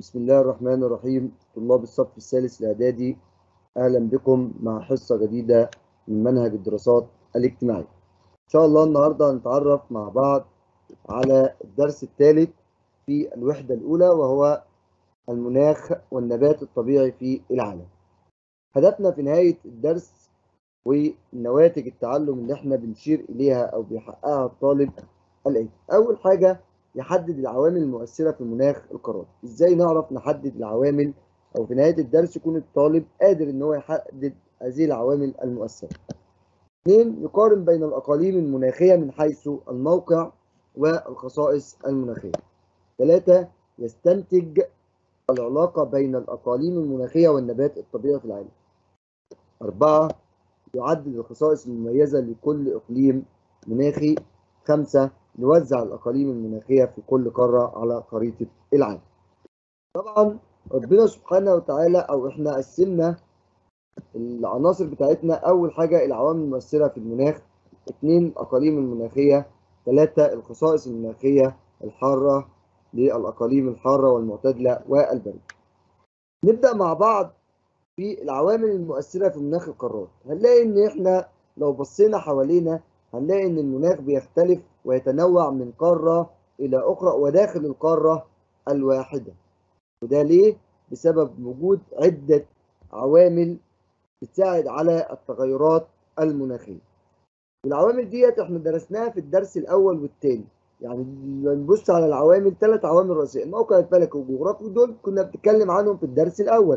بسم الله الرحمن الرحيم طلاب الصف الثالث الإعدادي أهلا بكم مع حصة جديدة من منهج الدراسات الاجتماعية إن شاء الله النهاردة هنتعرف مع بعض على الدرس الثالث في الوحدة الأولى وهو المناخ والنبات الطبيعي في العالم هدفنا في نهاية الدرس ونواتج التعلم اللي احنا بنشير إليها أو بيحققها الطالب الآتي أول حاجة يحدد العوامل المؤثرة في المناخ القارات ازاي نعرف نحدد العوامل او في نهاية الدرس يكون الطالب قادر ان هو يحدد هذه العوامل المؤثرة اثنين يقارن بين الاقاليم المناخية من حيث الموقع والخصائص المناخية ثلاثة يستنتج العلاقة بين الأقاليم المناخية والنبات الطبيعي في العالم أربعة يعدد الخصائص المميزة لكل إقليم مناخي خمسة نوزع الأقاليم المناخية في كل قارة على خريطة العالم. طبعا ربنا سبحانه وتعالى أو إحنا قسمنا العناصر بتاعتنا أول حاجة العوامل المؤثرة في المناخ اثنين الأقاليم المناخية ثلاثة الخصائص المناخية الحارة للأقاليم الحارة والمعتدلة والبرد. نبدأ مع بعض في العوامل المؤثرة في مناخ القارات. هنلاقي إن إحنا لو بصينا حوالينا هنلاقي إن المناخ بيختلف ويتنوع من قارة إلى أخرى وداخل القارة الواحدة وده ليه؟ بسبب وجود عدة عوامل بتساعد على التغيرات المناخية والعوامل ديت احنا درسناها في الدرس الأول والثاني يعني نبص على العوامل ثلاث عوامل رئيسية الموقع الفلكي والجغرافي دول كنا بنتكلم عنهم في الدرس الأول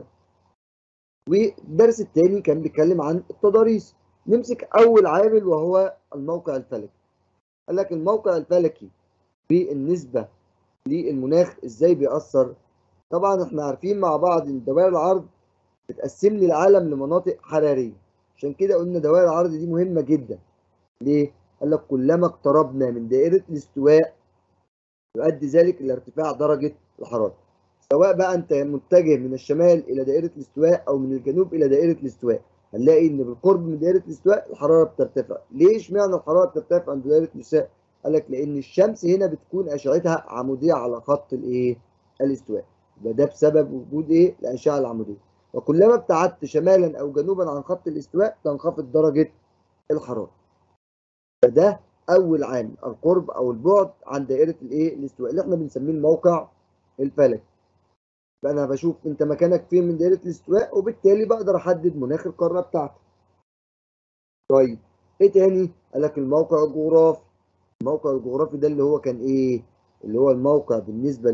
والدرس الثاني كان بيتكلم عن التضاريس نمسك أول عامل وهو الموقع الفلكي قال لك الموقع الفلكي بالنسبة للمناخ ازاي بيأثر طبعا احنا عارفين مع بعض ان دوائر العرض بتقسم لي العالم لمناطق حرارية عشان كده قلنا دوائر العرض دي مهمة جدا ليه؟ قال لك كلما اقتربنا من دائرة الاستواء يؤدي ذلك إلى ارتفاع درجة الحرارة سواء بقى انت متجه من الشمال إلى دائرة الاستواء أو من الجنوب إلى دائرة الاستواء هنلاقي ان بالقرب من دائره الاستواء الحراره بترتفع ليه اشمعنى الحراره بترتفع عند دائره الاستواء قال لك لان الشمس هنا بتكون اشعتها عموديه على خط الايه الاستواء يبقى ده بسبب وجود ايه الاشعه العموديه وكلما ابتعدت شمالا او جنوبا عن خط الاستواء تنخفض درجه الحراره فده اول عامل القرب او البعد عن دائره الايه الاستواء اللي احنا بنسميه الموقع الفلكي فانا بشوف انت مكانك فين من دائره الاستواء وبالتالي بقدر احدد مناخ القاره بتاعتي طيب ايه تاني قال لك الموقع الجغرافي الموقع الجغرافي ده اللي هو كان ايه اللي هو الموقع بالنسبه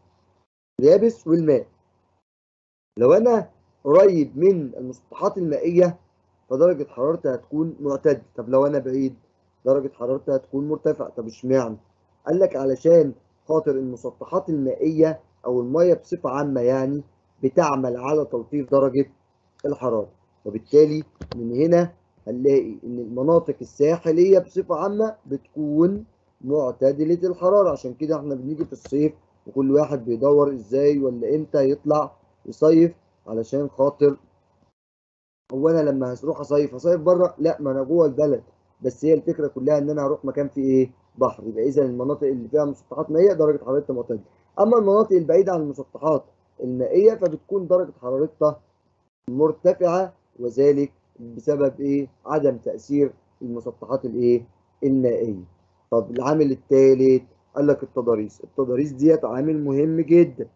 لليابس والماء لو انا قريب من المسطحات المائيه فدرجه حرارتي هتكون معتدله طب لو انا بعيد درجه حرارتي هتكون مرتفعه طب اشمعنى قال لك علشان خاطر المسطحات المائيه او الميه بصفه عامه يعني بتعمل على تلطيف درجه الحراره وبالتالي من هنا هنلاقي ان المناطق الساحليه بصفه عامه بتكون معتدله الحراره عشان كده احنا بنيجي في الصيف وكل واحد بيدور ازاي ولا امتى يطلع يصيف علشان خاطر هو انا لما هروح اصيف اصيف بره لا ما انا جوه البلد بس هي الفكره كلها ان انا هروح مكان فيه ايه بحر يبقى اذا المناطق اللي فيها مسطحات مائيه درجه حرارتها معتدله اما المناطق البعيده عن المسطحات المائيه فبتكون درجه حرارتها مرتفعه وذلك بسبب ايه عدم تاثير المسطحات الايه المائيه طب العامل الثالث قال لك التضاريس التضاريس ديت عامل مهم جدا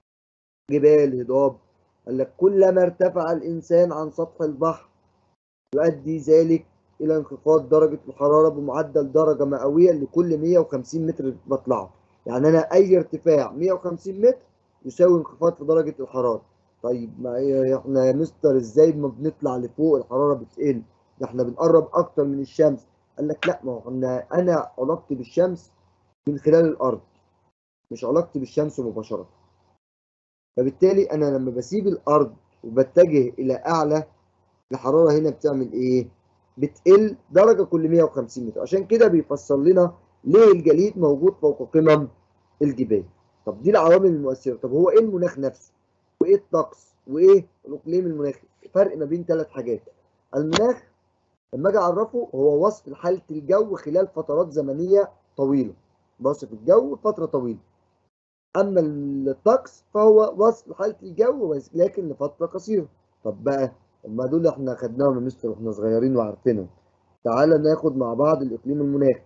جبال هضاب قال لك كلما ارتفع الانسان عن سطح البحر يؤدي ذلك الى انخفاض درجه الحراره بمعدل درجه مئويه لكل 150 متر بطلعه يعني انا اي ارتفاع 150 متر يساوي انخفاض في درجه الحراره طيب ما احنا يا مستر ازاي ما بنطلع لفوق الحراره بتقل ده احنا بنقرب اكتر من الشمس قال لك لا ما هو انا انا علاقتي بالشمس من خلال الارض مش علاقتي بالشمس مباشره فبالتالي انا لما بسيب الارض وبتجه الى اعلى الحراره هنا بتعمل ايه بتقل درجه كل 150 متر عشان كده بيفسر لنا ليه الجليد موجود فوق قمم الجبال طب دي العوامل المؤثره طب هو ايه المناخ نفسه وايه الطقس وايه الاقليم المناخي فرق ما بين ثلاث حاجات المناخ لما اجي اعرفه هو وصف حاله الجو خلال فترات زمنيه طويله بوصف الجو فتره طويله اما الطقس فهو وصف حاله الجو بس لكن لفتره قصيره طب بقى ما دول احنا خدناهم يا مستر واحنا صغيرين وعارفينهم تعالى ناخد مع بعض الاقليم المناخي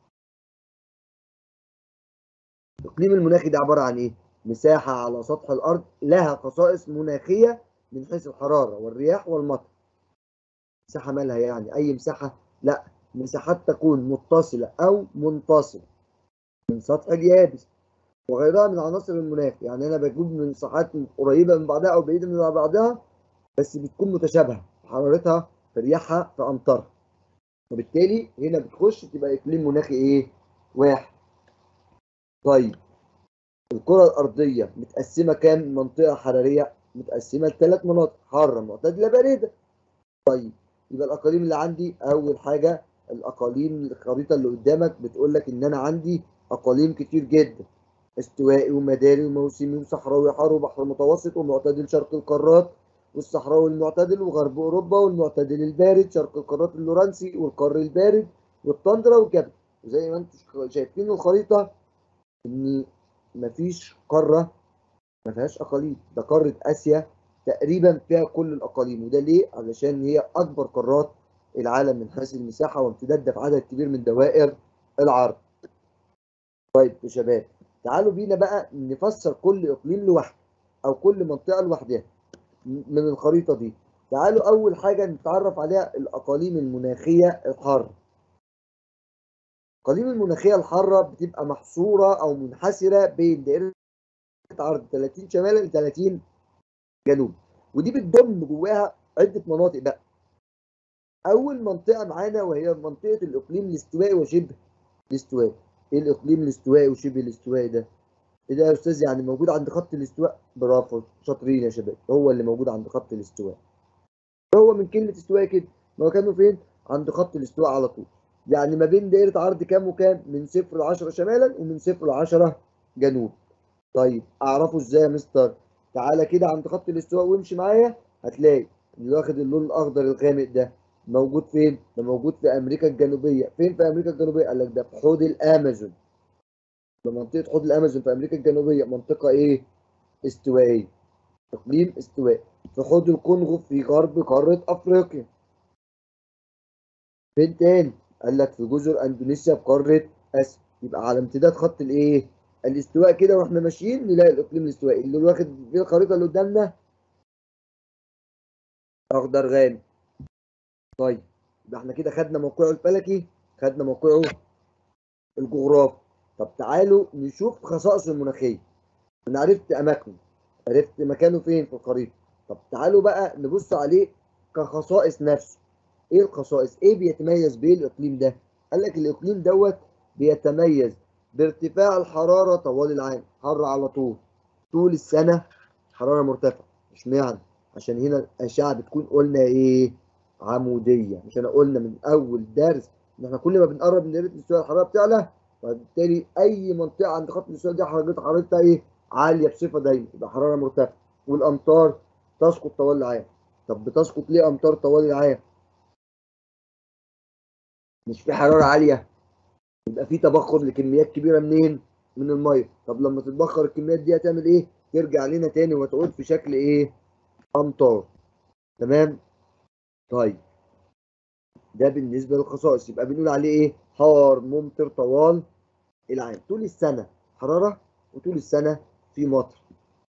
الاقليم المناخي ده عباره عن ايه مساحه على سطح الارض لها خصائص مناخيه من حيث الحراره والرياح والمطر مساحه مالها يعني اي مساحه لا مساحات تكون متصله او منفصله من سطح اليابس وغيرها من عناصر المناخ يعني انا بجيب من مساحات قريبه من بعضها او بعيده من بعضها بس بتكون متشابهه في حرارتها في رياحها في امطارها وبالتالي هنا بتخش تبقى اقليم مناخي ايه واحد طيب الكره الارضيه متقسمه كام منطقه حراريه متقسمه لثلاث مناطق حاره معتدله بارده طيب يبقى الاقاليم اللي عندي اول حاجه الاقاليم الخريطه اللي قدامك بتقول لك ان انا عندي اقاليم كتير جدا استوائي ومداري وموسمي وصحراوي حار وبحر متوسط ومعتدل شرق القارات والصحراوي المعتدل وغرب اوروبا والمعتدل البارد شرق القارات اللورنسي والقار البارد والطندرة والجبل وزي ما انتم شايفين الخريطه ان مفيش قاره ما فيهاش اقاليم ده قاره اسيا تقريبا فيها كل الاقاليم وده ليه علشان هي اكبر قارات العالم من حيث المساحه وامتدادها في عدد كبير من دوائر العرض طيب يا شباب تعالوا بينا بقى نفسر كل اقليم لوحده او كل منطقه لوحدها من الخريطه دي تعالوا اول حاجه نتعرف عليها الاقاليم المناخيه الحاره الاقاليم المناخيه الحاره بتبقى محصوره او منحسره بين دائره عرض 30 شمالا ل 30 جنوب ودي بتضم جواها عده مناطق بقى اول منطقه معانا وهي منطقه الاقليم الاستوائي وشبه الاستوائي ايه الاقليم الاستوائي وشبه الاستوائي ده ايه ده يا استاذ يعني موجود عند خط الاستواء برافو شاطرين يا شباب هو اللي موجود عند خط الاستواء هو من كلمه استواء كده مكانه فين عند خط الاستواء على طول يعني ما بين دائره عرض كام وكام من صفر ل 10 شمالا ومن صفر ل 10 جنوب طيب اعرفه ازاي يا مستر تعالى كده عند خط الاستواء وامشي معايا هتلاقي اللي واخد اللون الاخضر الغامق ده موجود فين؟ ده موجود في امريكا الجنوبيه، فين في امريكا الجنوبيه؟ قال لك ده في حوض الامازون. ده منطقه حوض الامازون في امريكا الجنوبيه منطقه ايه؟ استوائيه. اقليم استوائي. في حوض الكونغو في غرب قاره افريقيا. فين تاني؟ قال لك في جزر اندونيسيا في قاره اسيا. يبقى على امتداد خط الايه؟ الاستواء كده واحنا ماشيين نلاقي الاقليم الاستوائي اللي واخد في الخريطه اللي قدامنا اخضر غامق. طيب يبقى احنا كده خدنا موقعه الفلكي خدنا موقعه الجغرافي طب تعالوا نشوف خصائصه المناخيه انا عرفت اماكنه عرفت مكانه فين في الخريطه طب تعالوا بقى نبص عليه كخصائص نفسه ايه الخصائص ايه بيتميز بيه الاقليم ده قال لك الاقليم دوت بيتميز بارتفاع الحراره طوال العام حر على طول طول السنه حراره مرتفعه اشمعنى عشان هنا الاشعه بتكون قلنا ايه عموديه مش انا قلنا من اول درس ان احنا كل ما بنقرب من دائره الاستواء الحراره بتعلى وبالتالي اي منطقه عند خط الاستواء دي حرارتها حرارتها ايه عاليه بصفه دايما يبقى حراره مرتفعه والامطار تسقط طوال العام طب بتسقط ليه امطار طوال العام مش في حراره عاليه يبقى في تبخر لكميات كبيره منين من الميه طب لما تتبخر الكميات دي هتعمل ايه ترجع لنا تاني وتعود في شكل ايه امطار تمام طيب ده بالنسبه للخصائص يبقى بنقول عليه ايه حار ممطر طوال العام طول السنه حراره وطول السنه في مطر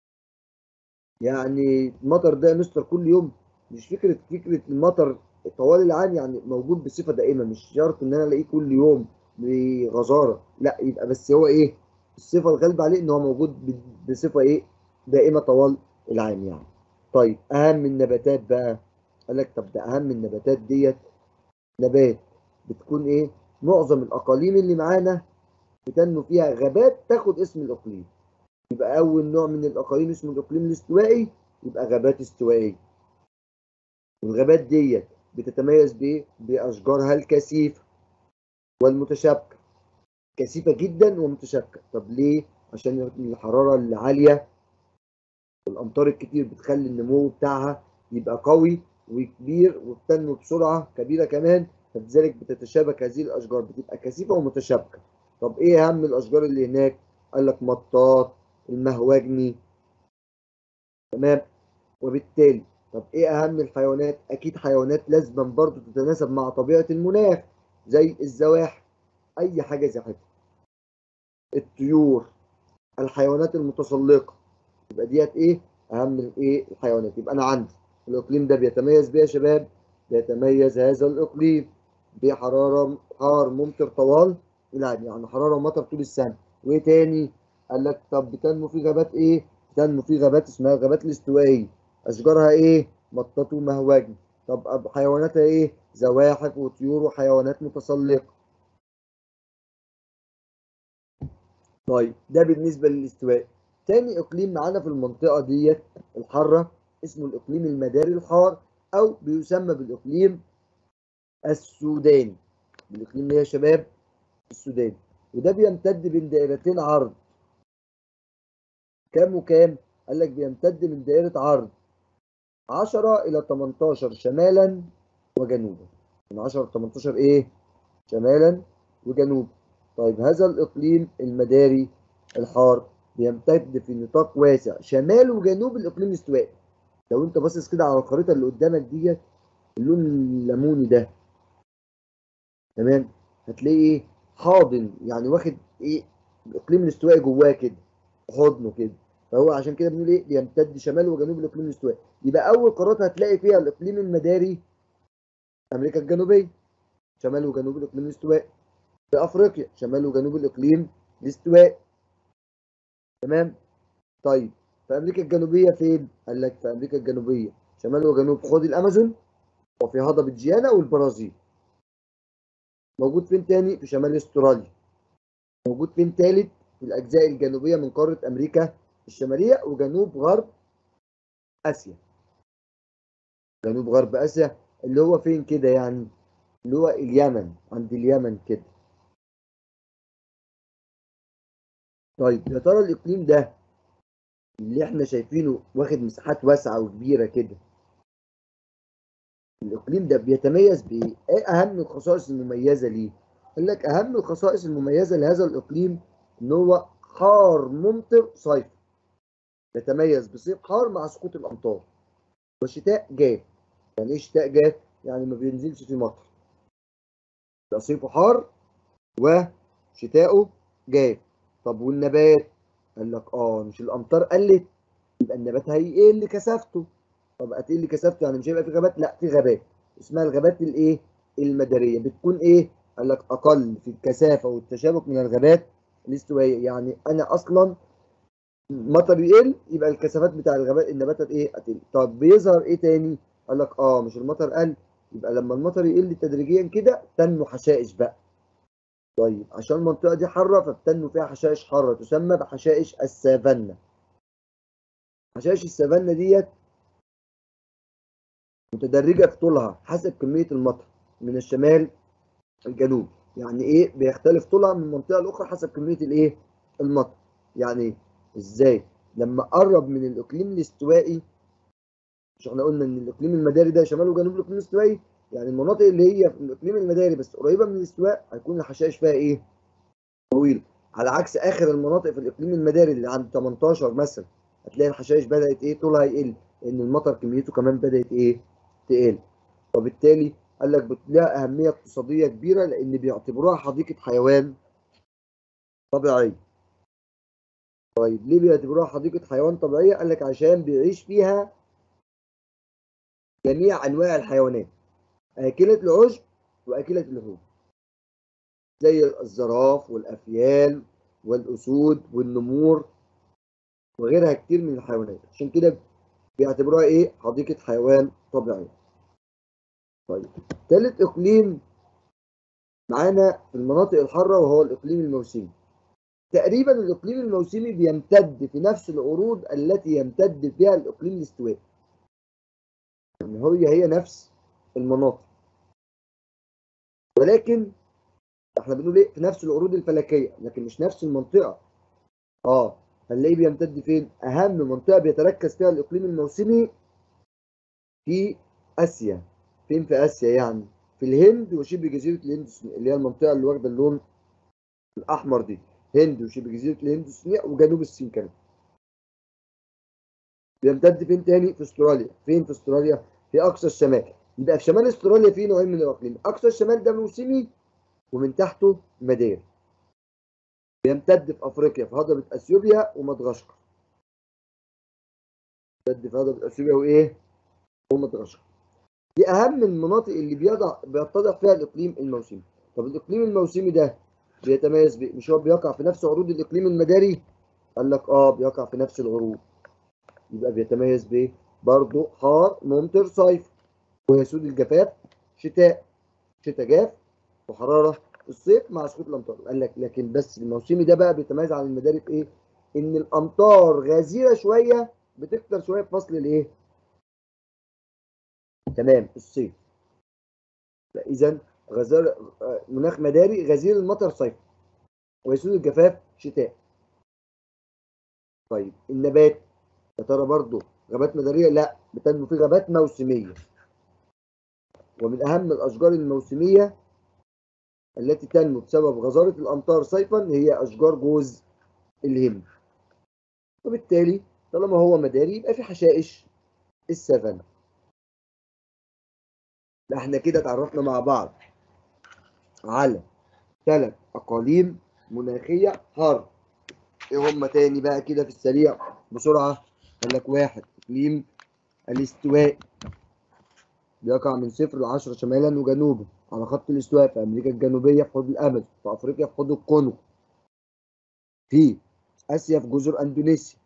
يعني المطر ده يا مستر كل يوم مش فكره فكره المطر طوال العام يعني موجود بصفه دائمه مش شرط ان انا الاقيه كل يوم بغزاره لا يبقى بس هو ايه الصفه الغالبه عليه ان هو موجود بصفه ايه دائمه طوال العام يعني طيب اهم النباتات بقى قال لك طب ده اهم النباتات ديت نبات بتكون ايه معظم الاقاليم اللي معانا بتنمو فيها غابات تاخد اسم الاقليم يبقى اول نوع من الاقاليم اسمه الاقليم الاستوائي يبقى غابات استوائيه والغابات ديت بتتميز بايه باشجارها الكثيفه والمتشابكه كثيفه جدا ومتشابكه طب ليه عشان الحراره العاليه والامطار الكتير بتخلي النمو بتاعها يبقى قوي وكبير وبتنمو بسرعه كبيره كمان فلذلك بتتشابك هذه الاشجار بتبقى كثيفه ومتشابكه طب ايه اهم الاشجار اللي هناك قال لك مطاط المهوجني تمام وبالتالي طب ايه اهم الحيوانات اكيد حيوانات لازما برضو تتناسب مع طبيعه المناخ زي الزواحف اي حاجه زاحفه الطيور الحيوانات المتسلقه يبقى ديت ايه اهم الايه الحيوانات يبقى انا عندي الاقليم ده بيتميز بيه يا شباب بيتميز هذا الاقليم بحراره حار ممطر طوال العام يعني حراره ومطر طول السنه وايه تاني قال لك طب بتنمو في غابات ايه بتنمو في غابات اسمها الغابات الاستوائيه اشجارها ايه مطاط ومهوجي طب حيواناتها ايه زواحف وطيور وحيوانات متسلقه طيب ده بالنسبه للاستواء تاني اقليم معانا في المنطقه ديت الحاره اسمه الاقليم المداري الحار او بيسمى بالاقليم السوداني الاقليم ايه يا شباب السوداني وده بيمتد بين دائرتين عرض كام وكام قال لك بيمتد من دائره عرض 10 الى 18 شمالا وجنوبا من 10 ل 18 ايه شمالا وجنوبا طيب هذا الاقليم المداري الحار بيمتد في نطاق واسع شمال وجنوب الاقليم الاستوائي لو انت باصص كده على الخريطه اللي قدامك ديت اللون الليموني ده تمام هتلاقيه ايه حاضن يعني واخد ايه الاقليم الاستوائي جواه كده حضنه كده فهو عشان كده بنقول ايه بيمتد شمال وجنوب الاقليم الاستوائي يبقى اول قارات هتلاقي فيها الاقليم المداري امريكا الجنوبيه شمال وجنوب الاقليم الاستوائي في افريقيا شمال وجنوب الاقليم الاستوائي تمام طيب في امريكا الجنوبيه فين قال لك في امريكا الجنوبيه شمال وجنوب حوض الامازون وفي هضبه جيانا والبرازيل موجود فين تاني في شمال استراليا موجود فين تالت في الاجزاء الجنوبيه من قاره امريكا الشماليه وجنوب غرب اسيا جنوب غرب اسيا اللي هو فين كده يعني اللي هو اليمن عند اليمن كده طيب يا ترى الاقليم ده اللي احنا شايفينه واخد مساحات واسعه وكبيره كده الاقليم ده بيتميز بايه؟ ايه اهم الخصائص المميزه ليه؟ قال لك اهم الخصائص المميزه لهذا الاقليم ان هو حار ممطر صيفي يتميز بصيف حار مع سقوط الامطار وشتاء جاف يعني ايه شتاء جاف؟ يعني ما بينزلش فيه مطر يبقى صيفه حار وشتاؤه جاف طب والنبات قال لك اه مش الامطار قلت يبقى النبات هيقل كثافته طب هتقل كثافته يعني مش هيبقى في غابات لا في غابات اسمها الغابات الايه المداريه بتكون ايه قال لك اقل في الكثافه والتشابك من الغابات الاستوائيه يعني انا اصلا مطر يقل يبقى الكثافات بتاع الغابات النباتات ايه هتقل طب بيظهر ايه تاني قال لك اه مش المطر قل يبقى لما المطر يقل تدريجيا كده تنمو حشائش بقى طيب عشان المنطقة دي حارة فبتنمو فيها حشائش حارة تسمى بحشائش السافانا حشائش السافانا ديت متدرجة في طولها حسب كمية المطر من الشمال الجنوب يعني ايه بيختلف طولها من منطقة لأخرى حسب كمية الايه المطر يعني ايه ازاي لما قرب من الاقليم الاستوائي مش احنا قلنا ان الاقليم المداري ده شمال وجنوب الاقليم الاستوائي يعني المناطق اللي هي في الاقليم المداري بس قريبه من الاستواء هيكون الحشائش فيها ايه؟ طويله على عكس اخر المناطق في الاقليم المداري اللي عند 18 مثلا هتلاقي الحشائش بدات ايه؟ طولها يقل لان المطر كميته كمان بدات ايه؟ تقل وبالتالي قال لك لها اهميه اقتصاديه كبيره لان بيعتبروها حديقه حيوان طبيعيه. طيب ليه بيعتبروها حديقه حيوان طبيعيه؟ قال لك عشان بيعيش فيها جميع انواع الحيوانات. آكلة العشب وآكلة اللحوم زي الزراف والأفيال والأسود والنمور وغيرها كتير من الحيوانات عشان كده بيعتبروها إيه حديقة حيوان طبيعية طيب ثالث إقليم معانا في المناطق الحارة وهو الإقليم الموسمي تقريبا الإقليم الموسمي بيمتد في نفس العروض التي يمتد فيها الإقليم الاستوائي يعني هي هي نفس المناطق ولكن احنا بنقول ايه في نفس العروض الفلكيه لكن مش نفس المنطقه اه هنلاقيه بيمتد فين اهم منطقه بيتركز فيها الاقليم الموسمي في اسيا فين في اسيا يعني في الهند وشبه جزيره الهند اللي هي المنطقه اللي واخده اللون الاحمر دي هند وشبه جزيره الهند الصينيه وجنوب الصين كمان بيمتد فين تاني في استراليا فين في استراليا في اقصى الشمال يبقى في شمال استراليا في نوعين من الاقليم اقصى الشمال ده موسمي ومن تحته مداري بيمتد في افريقيا في هضبه اثيوبيا ومدغشقر بيمتد في هضبه اثيوبيا وايه ومدغشقر دي اهم المناطق اللي بيضع بيتضح فيها الاقليم الموسمي طب الاقليم الموسمي ده بيتميز ب... مش هو بيقع في نفس عروض الاقليم المداري قال لك اه بيقع في نفس العروض يبقى بيتميز ب برضه حار ممطر صيف ويسود الجفاف شتاء شتاء جاف وحراره الصيف مع سقوط الامطار قال لك لكن بس الموسمي ده بقى بيتميز عن المداري في ايه؟ ان الامطار غزيره شويه بتكتر شويه في فصل الايه؟ تمام الصيف اذا غزال مناخ مداري غزير المطر صيف ويسود الجفاف شتاء طيب النبات يا ترى برضه غابات مداريه لا بتنمو في غابات موسميه ومن اهم الاشجار الموسميه التي تنمو بسبب غزاره الامطار صيفا هي اشجار جوز الهند وبالتالي طالما هو مداري يبقى في حشائش السافانا لا احنا كده اتعرفنا مع بعض على ثلاث اقاليم مناخيه حر ايه هم تاني بقى كده في السريع بسرعه قال لك واحد اقليم الاستواء بيقع من صفر ل 10 شمالا وجنوبا على خط الاستواء في امريكا الجنوبيه في حوض الامازون في افريقيا في حوض الكونغو في اسيا في جزر اندونيسيا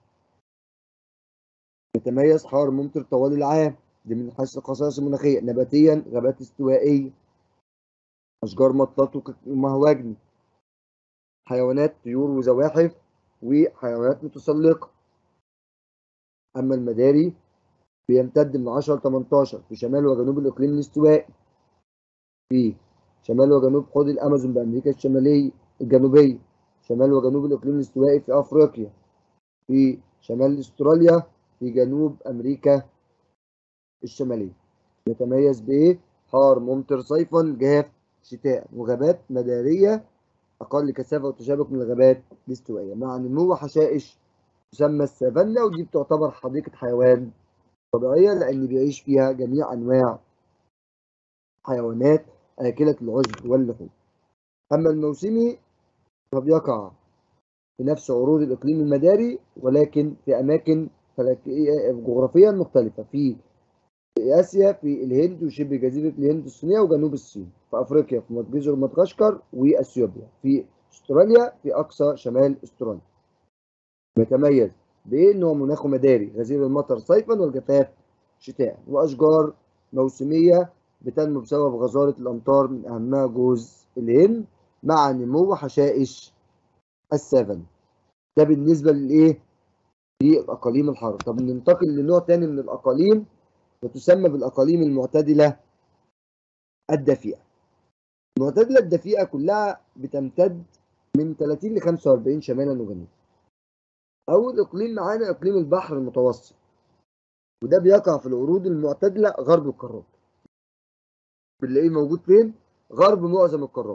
يتميز حار ممطر طوال العام دي من حيث الخصائص المناخيه نباتيا غابات استوائيه اشجار مطاط ومهواجني حيوانات طيور وزواحف وحيوانات متسلقه اما المداري بيمتد من 10 ل 18 في شمال وجنوب الاقليم الاستوائي في شمال وجنوب حوض الامازون بامريكا الشماليه الجنوبيه شمال وجنوب الاقليم الاستوائي في افريقيا في شمال استراليا في جنوب امريكا الشماليه يتميز بايه حار ممطر صيفا جاف شتاء وغابات مداريه اقل كثافه وتشابك من الغابات الاستوائيه مع نمو حشائش تسمى السافانا ودي بتعتبر حديقه حيوان طبيعيه لان بيعيش فيها جميع انواع حيوانات آكلة العشب واللحوم أما الموسمي فبيقع في نفس عروض الإقليم المداري ولكن في أماكن فلكية جغرافيا مختلفة في آسيا في الهند وشبه جزيرة الهند الصينية وجنوب الصين في أفريقيا في جزر مدغشقر وأثيوبيا في أستراليا في أقصى شمال أستراليا بيتميز بإيه إن هو مناخه مداري غزير المطر صيفا والجفاف شتاء وأشجار موسمية بتنمو بسبب غزارة الأمطار من أهمها جوز الهند مع نمو حشائش السافن ده بالنسبة للإيه؟ للأقاليم الحارة طب ننتقل لنوع تاني من الأقاليم وتسمى بالأقاليم المعتدلة الدفيئة المعتدلة الدفيئة كلها بتمتد من 30 ل 45 شمالا وجنوبا أول إقليم معانا إقليم البحر المتوسط وده بيقع في العروض المعتدلة غرب القارات بنلاقيه موجود فين؟ غرب معظم القارات.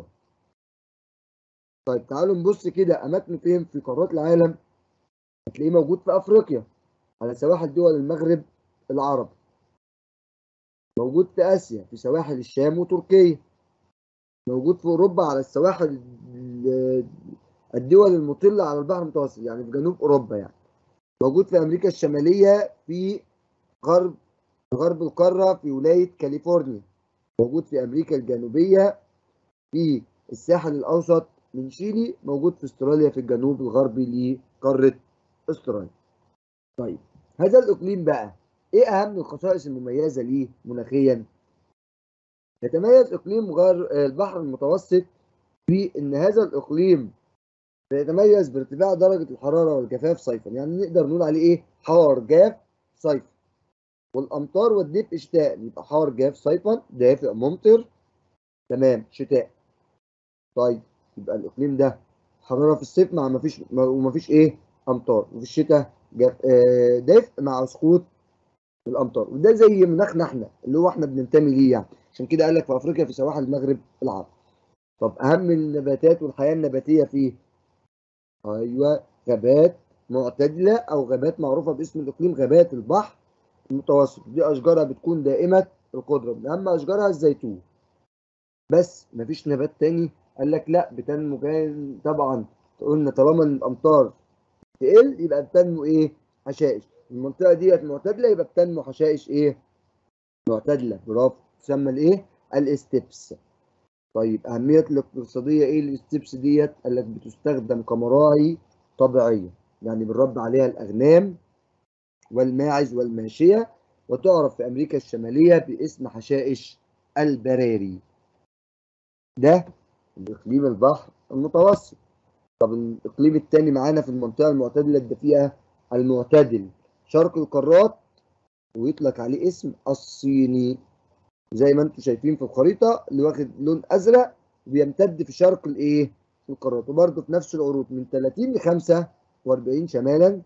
طيب تعالوا نبص كده أماكنه فين في قارات العالم؟ هتلاقيه موجود في أفريقيا على سواحل دول المغرب العربي. موجود في آسيا في سواحل الشام وتركيا. موجود في أوروبا على السواحل الدول المطلة على البحر المتوسط يعني في جنوب أوروبا يعني. موجود في أمريكا الشمالية في غرب غرب القارة في ولاية كاليفورنيا. موجود في أمريكا الجنوبية في الساحل الأوسط من شيلي موجود في استراليا في الجنوب الغربي لقارة استراليا. طيب هذا الإقليم بقى إيه أهم الخصائص المميزة ليه مناخيا؟ يتميز إقليم غار البحر المتوسط في إن هذا الإقليم بيتميز بارتفاع درجة الحرارة والجفاف صيفا، يعني نقدر نقول عليه إيه؟ حار جاف صيفا. والامطار والدفء شتاء يبقى حار جاف صيفا دافئ ممطر تمام شتاء طيب يبقى الاقليم ده حراره في الصيف مع ما فيش وما فيش ايه امطار وفي الشتاء جاف آه دافئ مع سقوط الامطار وده زي مناخنا احنا اللي هو احنا بننتمي ليه يعني عشان كده قال لك في افريقيا في سواحل المغرب العربي طب اهم النباتات والحياه النباتيه فيه ايوه غابات معتدلة أو غابات معروفة باسم الإقليم غابات البحر المتوسط دي أشجارها بتكون دائمة القدرة من أهم أشجارها الزيتون بس مفيش نبات تاني قال لك لا بتنمو كان طبعا قلنا طالما الأمطار تقل يبقى بتنمو إيه؟ حشائش المنطقة ديت معتدلة يبقى بتنمو حشائش إيه؟ معتدلة برافو تسمى الإيه؟ الاستبس طيب أهمية الاقتصادية إيه الاستبس ديت؟ قال لك بتستخدم كمراعي طبيعية يعني بنربي عليها الأغنام والماعز والماشية وتعرف في أمريكا الشمالية باسم حشائش البراري ده الإقليم البحر المتوسط طب الإقليم الثاني معانا في المنطقة المعتدلة الدفيئة المعتدل شرق القارات ويطلق عليه اسم الصيني زي ما انتم شايفين في الخريطة اللي واخد لون أزرق وبيمتد في شرق الإيه؟ القارات وبرضه في نفس العروض من 30 ل 45 شمالا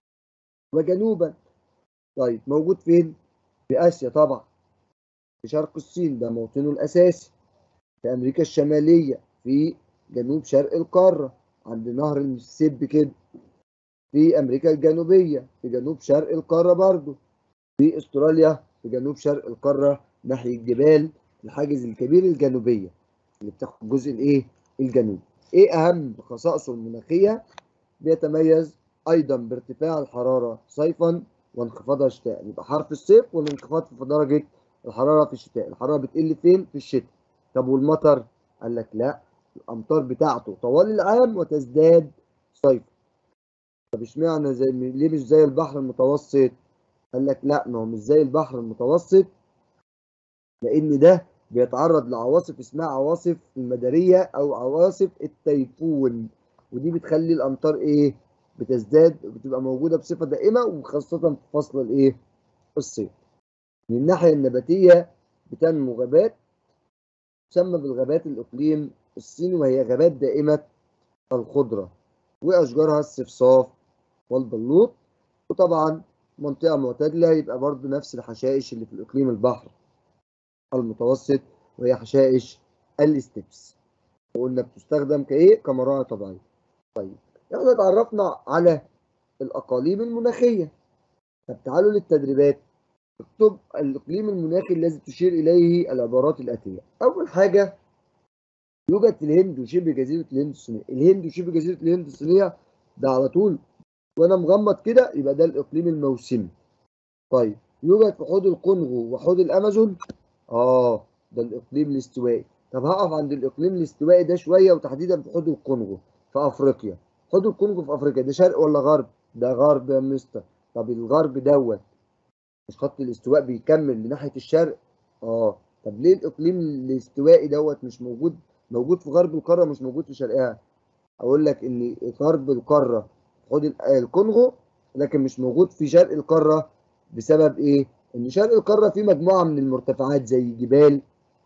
وجنوبا طيب موجود فين؟ في آسيا طبعا في شرق الصين ده موطنه الأساسي في أمريكا الشمالية في جنوب شرق القارة عند نهر المسيسيبي كده في أمريكا الجنوبية في جنوب شرق القارة برضه في أستراليا في جنوب شرق القارة ناحية جبال الحاجز الكبير الجنوبية اللي بتاخد الجزء الإيه؟ الجنوبي. إيه أهم خصائصه المناخية؟ بيتميز أيضا بارتفاع الحرارة صيفا وانخفاضها شتاء يبقى حرف الصيف والانخفاض في درجة الحرارة في الشتاء الحرارة بتقل فين؟ في الشتاء طب والمطر؟ قال لك لا الأمطار بتاعته طوال العام وتزداد صيفا طب اشمعنى زي ليه مش زي البحر المتوسط؟ قال لك لا ما هو مش زي البحر المتوسط لأن ده بيتعرض لعواصف اسمها عواصف المدارية أو عواصف التيفون ودي بتخلي الأمطار إيه؟ بتزداد وبتبقى موجودة بصفة دائمة وخاصة في فصل الإيه؟ الصيف. من الناحية النباتية بتنمو غابات تسمى بالغابات الإقليم الصيني وهي غابات دائمة الخضرة وأشجارها الصفصاف والبلوط وطبعا منطقة معتدلة يبقى برضو نفس الحشائش اللي في الإقليم البحر المتوسط وهي حشائش الاستبس وقلنا بتستخدم كإيه؟ كمراعي طبيعية. طيب احنا اتعرفنا على الأقاليم المناخية. طب تعالوا للتدريبات. اكتب الإقليم المناخي الذي تشير إليه العبارات الآتية. أول حاجة يوجد في الهند وشبه جزيرة الهند الصينية. الهند وشبه جزيرة الهند الصينية ده على طول وأنا مغمض كده يبقى ده الإقليم الموسمي. طيب يوجد في حوض الكونغو وحوض الأمازون آه ده الإقليم الاستوائي طب هقف عند الإقليم الاستوائي ده شوية وتحديدا في حوض الكونغو في أفريقيا حوض الكونغو في أفريقيا ده شرق ولا غرب؟ ده غرب يا مستر طب الغرب دوت مش خط الاستواء بيكمل لناحية الشرق؟ آه طب ليه الإقليم الاستوائي دوت مش موجود موجود في غرب القارة مش موجود في شرقها؟ أقول لك إن غرب القارة حوض الكونغو لكن مش موجود في شرق القارة بسبب إيه؟ ان شرق القاره فيه مجموعه من المرتفعات زي جبال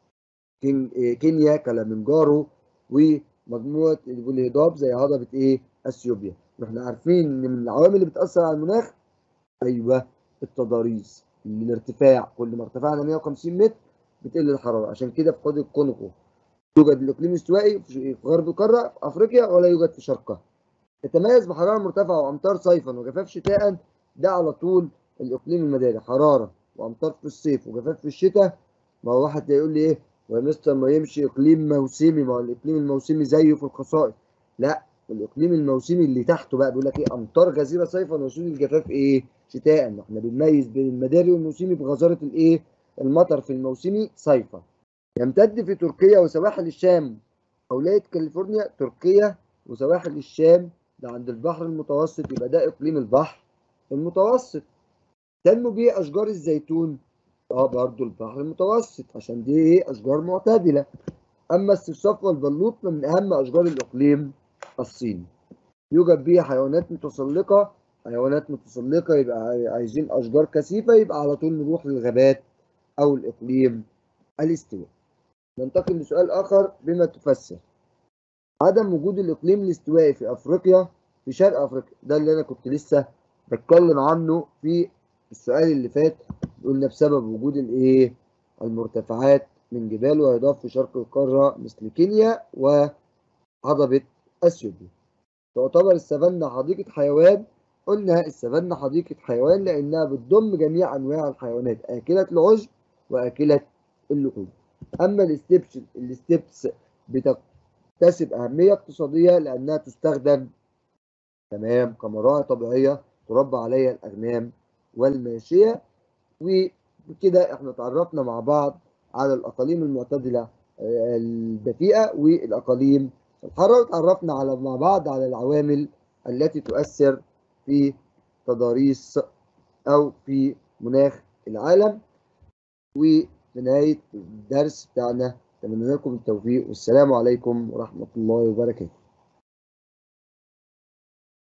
كينيا كلامنجارو ومجموعه الهضاب زي هضبه ايه اثيوبيا واحنا عارفين ان من العوامل اللي بتاثر على المناخ ايوه التضاريس الارتفاع كل ما ارتفعنا 150 متر بتقل الحراره عشان كده في حوض الكونغو يوجد الاقليم الاستوائي في غرب القاره في افريقيا ولا يوجد في شرقها يتميز بحراره مرتفعه وامطار صيفا وجفاف شتاء ده على طول الاقليم المداري حراره وامطار في الصيف وجفاف في الشتاء ما هو واحد هيقول لي ايه ويا مستر ما يمشي اقليم موسمي ما هو الاقليم الموسمي زيه في الخصائص لا الاقليم الموسمي اللي تحته بقى بيقول لك ايه امطار غزيره صيفا وشديد الجفاف ايه شتاء احنا بنميز بين المداري والموسمي بغزاره الايه المطر في الموسمي صيفا يمتد في تركيا وسواحل الشام ولايه كاليفورنيا تركيا وسواحل الشام ده عند البحر المتوسط يبقى ده اقليم البحر المتوسط تنمو بيه اشجار الزيتون اه برضو البحر المتوسط عشان دي ايه اشجار معتدله اما الصفصاف والبلوط من اهم اشجار الاقليم الصيني يوجد بيه حيوانات متسلقه حيوانات متسلقه يبقى عايزين اشجار كثيفه يبقى على طول نروح للغابات او الاقليم الاستوائي ننتقل لسؤال اخر بما تفسر عدم وجود الاقليم الاستوائي في افريقيا في شرق افريقيا ده اللي انا كنت لسه بتكلم عنه في السؤال اللي فات قلنا بسبب وجود الايه المرتفعات من جبال وهضاب في شرق القاره مثل كينيا وهضبه اثيوبيا تعتبر السافانا حديقه حيوان قلنا السفنة حديقة حيوان لأنها بتضم جميع أنواع الحيوانات آكلة العشب وآكلة اللحوم أما الستبس الستبس بتكتسب أهمية اقتصادية لأنها تستخدم تمام كمراعي طبيعية تربى عليها الأغنام والماشية وبكده احنا تعرفنا مع بعض على الأقاليم المعتدلة الدفيئة والأقاليم الحارة وتعرفنا على مع بعض على العوامل التي تؤثر في تضاريس أو في مناخ العالم وفي نهاية الدرس بتاعنا أتمنى لكم التوفيق والسلام عليكم ورحمة الله وبركاته